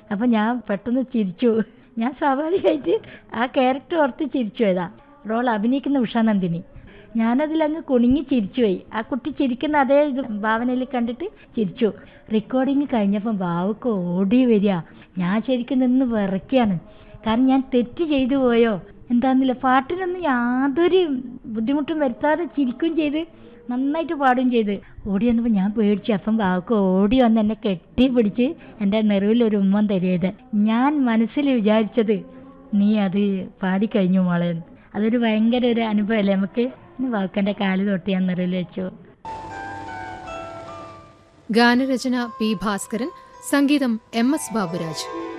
അപ്പം ഞാൻ പെട്ടെന്ന് ചിരിച്ചു ഞാൻ സ്വാഭാവികമായിട്ട് ആ ക്യാരക്ടർ ഓർത്ത് ചിരിച്ചു പോയതാ റോൾ അഭിനയിക്കുന്ന ഉഷാനന്ദിനി ഞാനതിലങ്ങ് കുണുങ്ങി ചിരിച്ചുപോയി ആ കുട്ടി ചിരിക്കുന്ന അതേ ഇത് ഭാവനയിൽ കണ്ടിട്ട് ചിരിച്ചു റെക്കോർഡിങ് കഴിഞ്ഞപ്പം ബാവുക്ക് ഓടി വരിക ഞാൻ ശരിക്കും നിന്ന് വിറയ്ക്കുകയാണ് കാരണം ഞാൻ തെറ്റ് ചെയ്തു പോയോ എന്താന്നില്ല പാട്ടിനൊന്നും യാതൊരു ബുദ്ധിമുട്ടും വരുത്താതെ ചിരിക്കുകയും ചെയ്ത് നന്നായിട്ട് പാടുകയും ചെയ്ത് ഓടി വന്നപ്പോൾ ഞാൻ പേടിച്ചു അപ്പം ബാവുക്ക് ഓടി വന്ന് എന്നെ കെട്ടി പിടിച്ച് എൻ്റെ നെറുവിൽ ഒരു ഉമ്മൻ തരിയത് ഞാൻ മനസ്സിൽ വിചാരിച്ചത് നീ അത് പാടിക്കഴിഞ്ഞു മോളെ എന്ന്. അതൊരു ഭയങ്കര ഒരു അനുഭവമല്ലേ നമുക്ക് വാക്കൻ്റെ കാല് തൊട്ട് ഞാൻ നെറുവിൽ വെച്ചു ഗാനരചന പി ഭാസ്കരൻ സംഗീതം എം എസ് ബാബുരാജ്